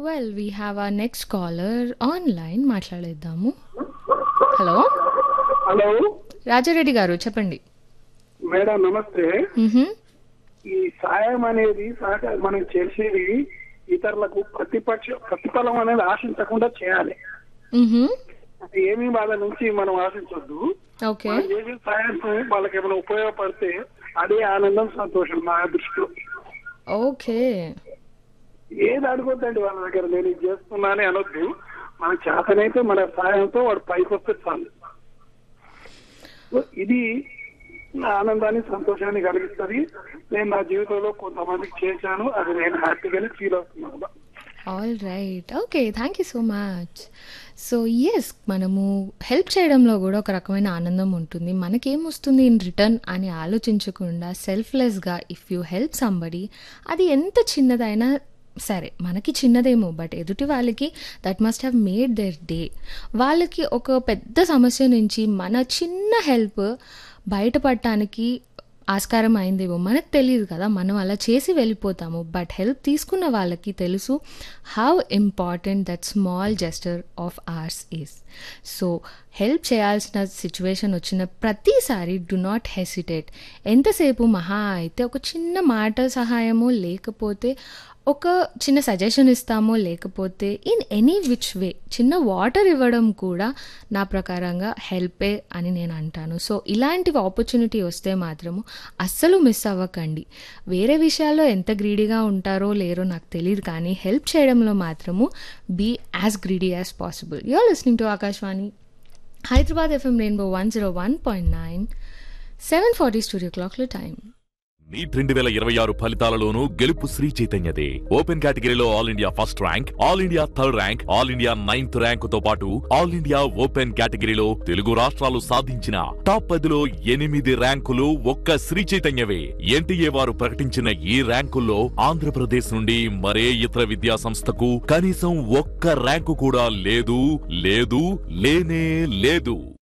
Well we have our next caller online మాట్లాడేద్దాము hello hello Rajareddy గారు చెప్పండి మేడం నమస్తే మ్హూ. ఈ సాయం అనేది సహకారం మనం చేసేది ఇతరులకు ప్రతిపక్ష ప్రతిఫలం అనేది ఆశించకుండా చేయాలి మ్హూ. అంటే ఏమీ వాళ్ళ నుంచి మనం ఆశించొద్దు ఓకే మనం చేసే సాయం వాళ్ళకి ఏమైనా ఉపయోగపడితే అదే ఆనందం సంతోషం నా దృష్టిలో ఓకే ఏది అడగొద్దండి వాళ్ళ దగ్గర నేను ఇది చేస్తున్నానే అనొద్దు మన చేతనైతే మన సాయంతో వాడు పైకి వస్తే చాలు సో ఇది నా ఆనందాన్ని సంతోషాన్ని కలిగిస్తుంది నేను నా జీవితంలో కొంతమందికి చేశాను అది నేను హ్యాపీగానే ఫీల్ అవుతున్నాను all right okay thank you so much so yes మనము హెల్ప్ చేయడంలో కూడా ఒక రకమైన ఆనందం ఉంటుంది మనకేమొస్తుంది ఇన్ రిటర్న్ అని ఆలోచించకుండా సెల్ఫ్లెస్గా ఇఫ్ యూ హెల్ప్ సంబడి అది ఎంత చిన్నదైనా సరే మనకి చిన్నదేమో బట్ ఎదుటి వాళ్ళకి that must have made their day వాళ్ళకి ఒక పెద్ద సమస్య నుంచి మన చిన్న హెల్ప్ బయటపడటానికి ఆస్కారం అయిందేమో మనకు తెలియదు కదా మనం అలా చేసి వెళ్ళిపోతాము బట్ హెల్ప్ తీసుకున్న వాళ్ళకి తెలుసు how important that small gesture of ours is so help చేయాల్సిన సిచ్యువేషన్ వచ్చిన ప్రతిసారి డు నాట్ హెసిటేట్ ఎంతసేపు మహా అయితే ఒక చిన్న మాట సహాయమో లేకపోతే ఒక చిన్న సజెషన్ ఇస్తామో లేకపోతే ఇన్ ఎనీ విచ్ వే చిన్న వాటర్ ఇవ్వడం కూడా నా ప్రకారంగా హెల్పే అని నేను అంటాను సో ఇలాంటివి ఆపర్చునిటీ వస్తే మాత్రము అస్సలు మిస్ అవ్వకండి వేరే విషయాల్లో ఎంత గ్రీడీగా ఉంటారో లేరో నాకు తెలియదు కానీ హెల్ప్ చేయడంలో మాత్రము be as greedy as possible you're listening to Akashvani Hyderabad FM rainbow one zero one point nine seven forty studio క్లాక్లో టైం నీట్ రెండు వేల ఇరవై ఆరు ఫలితాలలోనూ గెలుపు శ్రీ చైతన్యదే ఓపెన్ కేటగిరీలో all India first rank all India third rank all India ninth rank తో పాటు ఆల్ ఇండియా ఓపెన్ కేటగిరీలో తెలుగు రాష్ట్రాలు సాధించిన టాప్ పదిలో ఎనిమిది ర్యాంకులు ఒక్క శ్రీ చైతన్యవే ఎన్టీఏ వారు ప్రకటించిన ఈ ర్యాంకుల్లో ఆంధ్రప్రదేశ్ నుండి మరే ఇతర విద్యా సంస్థకు కనీసం ఒక్క ర్యాంకు కూడా లేదు లేదు లేనే లేదు